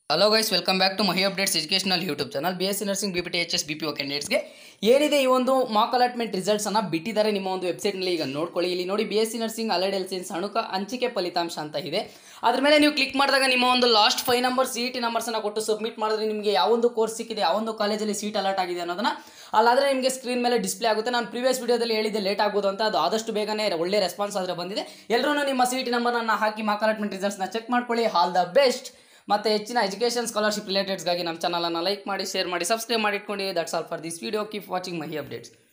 hello guys welcome back to Mahi updates educational YouTube channel B S C nursing B P T H S B P O ಕ್ಯಾಂಡಿಡೇಟ್ಸ್ಗೆ ಏನಿದೆ ಈ ಒಂದು Mach allotment ರಿಸಲ್ಟ್ಸನ್ನು ಬಿಟ್ಟಿದ್ದಾರೆ ನಿಮ್ಮ ಒಂದು ವೆಬ್ಸೈಟ್ನಲ್ಲಿ ಈಗ ನೋಡ್ಕೊಳ್ಳಿ ಇಲ್ಲಿ ನೋಡಿ B S C nursing allied health science ಅಣುಕ ಹಂಚಿಕೆ ಫಲಿತಾಂಶ ಅಂತ ಇದೆ ಅದ್ರ ಮೇಲೆ ನೀವು ಕ್ಲಿಕ್ ಮಾಡಿದಾಗ ನಿಮ್ಮ ಒಂದು last five number C T ನಂಬರ್ಸನ್ನು ಕೊಟ್ಟು ಸಬ್ಮಿಟ್ ಮಾಡಿದ್ರೆ ನಿಮಗೆ ಯಾವೊಂದು ಕೋರ್ಸ್ ಸಿಕ್ಕಿದೆ ಯಾವೊಂದು ಕಾಲೇಜಲ್ಲಿ ಸೀಟ್ ಅಲಾಟ್ ಆಗಿದೆ ಅನ್ನೋದನ್ನ ಅಲ್ಲಾದರೆ ನಿಮಗೆ ಸ್ಕ್ರೀನ್ ಮೇಲೆ ಡಿಸ್ಪ್ಲೇ ಆಗುತ್ತೆ ನಾನು ಪ್ರೀವಿಯಸ್ ವಿಡಿಯೋದಲ್ಲಿ ಹೇಳಿದ್ದೆ ಲೇಟ್ ಆಗ್ಬೋದು ಅಂತ ಅದು ಆದಷ್ಟು ಬೇಗನೆ ಒಳ್ಳೆ ರೆಸ್ಪಾನ್ಸ್ ಆದರೆ ಬಂದಿದೆ ಎಲ್ಲರೂ ನಿಮ್ಮ ಸಿ ಟಿ ನಂಬರನ್ನು ಹಾಕಿ ಮಾಕ್ ಅಲಾಟ್ಮೆಂಟ್ ರಿಸಲ್ಟ್ಸ್ನ ಚೆಕ್ ಮಾಡ್ಕೊಳ್ಳಿ ಆಲ್ ದ ಬೆಸ್ಟ್ ಮತ್ತು ಹೆಚ್ಚಿನ ಎಜುಕೇಷನ್ ಸ್ಕಾಲರ್ಶಿಪ್ ರಿಲೇಟೆಡ್ಸ್ಗಾಗಿ ನಮ್ಮ ಚಾನಲನ್ನು ಲೈಕ್ ಮಾಡಿ ಶೇರ್ ಮಾಡಿ ಸಬ್ಸ್ಕ್ರೈಬ್ ಮಾಡಿ ಇಟ್ಕೊಂಡು that's all for this video keep watching Mahi updates